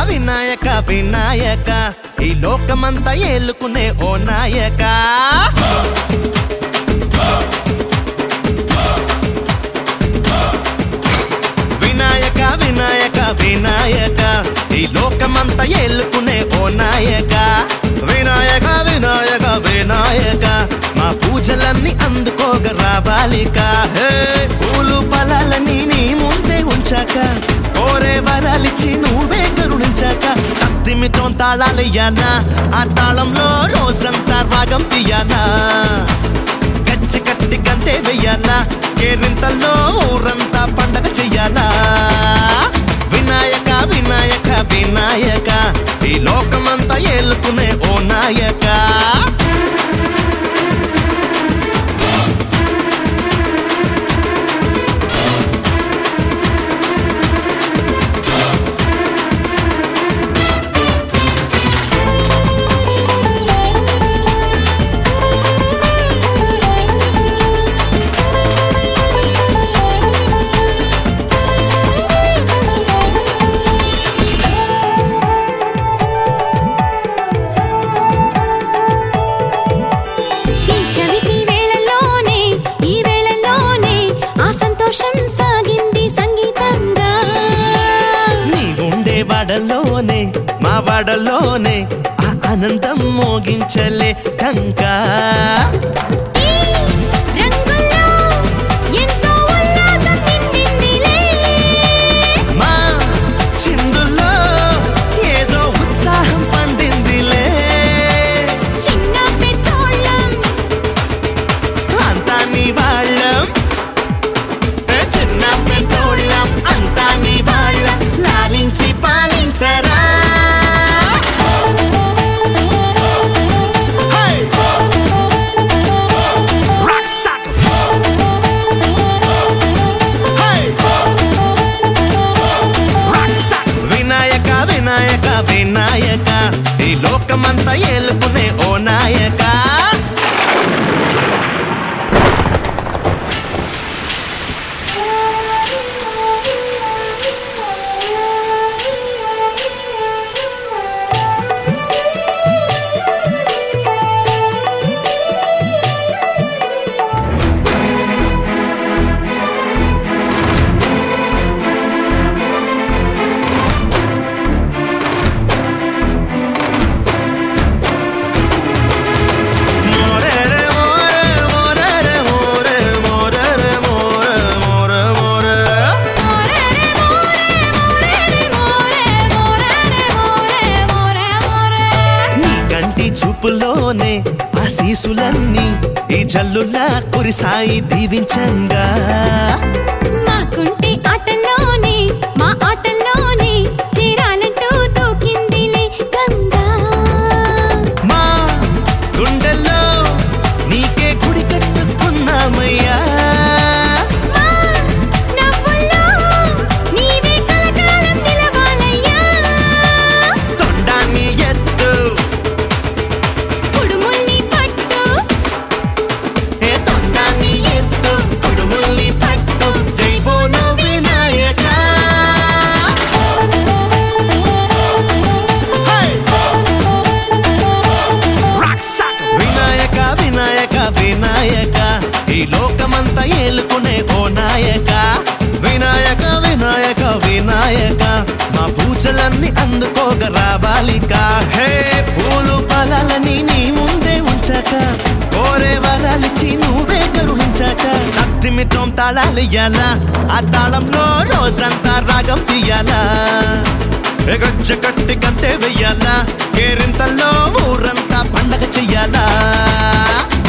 వినాయక వినాయక ఈ లోకమంతా ఏలుకునే ఓ నాయక వినాయక వినాయక వినాయక ఈ లోకమంతా ఏలుకునే ఓ నాయక వినాయక వినాయక వినాయక మా పూజలన్నీ అందుకోగ రావాలిక హే పూలు ఫలాలని నీ ముందే ఉంచాక కోరే వరాలిచ్చి నువ్వే కరుణించాక కత్తిమితో తాళాలయ్యానా ఆ తాళంలో రోజంతా రాగం తీయానా గచ్చి కట్టి గంతే వెయ్యాలా కేరింతల్లో ఊరంతా పండగ చెయ్యాలా వినాయక వినాయక వినాయక ఈ లోకమంతా ఏలుకునే ఓ నాయక ఈ చవితి వేళలోనే ఈ వేళలోనే ఆ సంతోషం సాగింది సంగీతంగా నీ ఉండే వాడలోనే మా వాడలోనే ఆ ఆనందం మోగించలే టంకా ఈ రంగుల్లో ఎంతో ఉల్లాసం నిండిందిలే మా చిందుల్లో ఏదో ఉత్సాహం పండిందిలే చిన్న పెద్దోళ్ళం అంతా నీ వాళ్ళం ఏ చిన్న పెద్దోళ్ళం అంతా నీ వాళ్ళం లాలించి పాలించరా Hey! Rock sock! Hey! Rock sock! Vinayaka Vinayaka Vinayaka ఈ లోకమంతా ఏలుకునే ఓ నాయక మోరెరే మోరె మోరెరే మోరె మోరెరే మోరె మోరె మోరె మోరేరే మోరే మోరేరే మోరే మోరేరే మోరే మోరే మోరే నీ కంటి చూపులోనే ఆశీసులన్నీ ఈ జల్లులా కురిసాయి దీవించంగా మాకుంటే ఆటల్లోనే మా ఆటల్లోనే చేరాలంటూ తోకిందిలే గంగా మా గుండెల్లో నీకే గుడి కట్టుకున్నామయ్యా మా నవ్వుల్లో నీవే కలకాలం నిలవాలయ్యా తొండాన్ని ఎత్తు కుడుముల్ని పట్టు ఏ తొండాన్ని ఎత్తు కుడుముల్ని పట్టు జై బోలో వినాయక వినాయక వినాయక వినాయక ఈ లోకమంతా ఏలుకునే ఓ నాయక వినాయక వినాయక వినాయక మా పూజలన్నీ అందుకోగ రావాలిక హే పూలు ఫలాలని నీ ముందే ఉంచాక కోరే వరాలిచ్చి నువ్వే కరుణించాక కత్తిమితో తాళాలియ్యాలా ఆ తాళంలో రోజంతా రాగం తీయాలా ఎగచ్చ కట్టి కంతే వెయ్యాలా కేరింతల్లో ఊరంతా పండగ చెయ్యాలా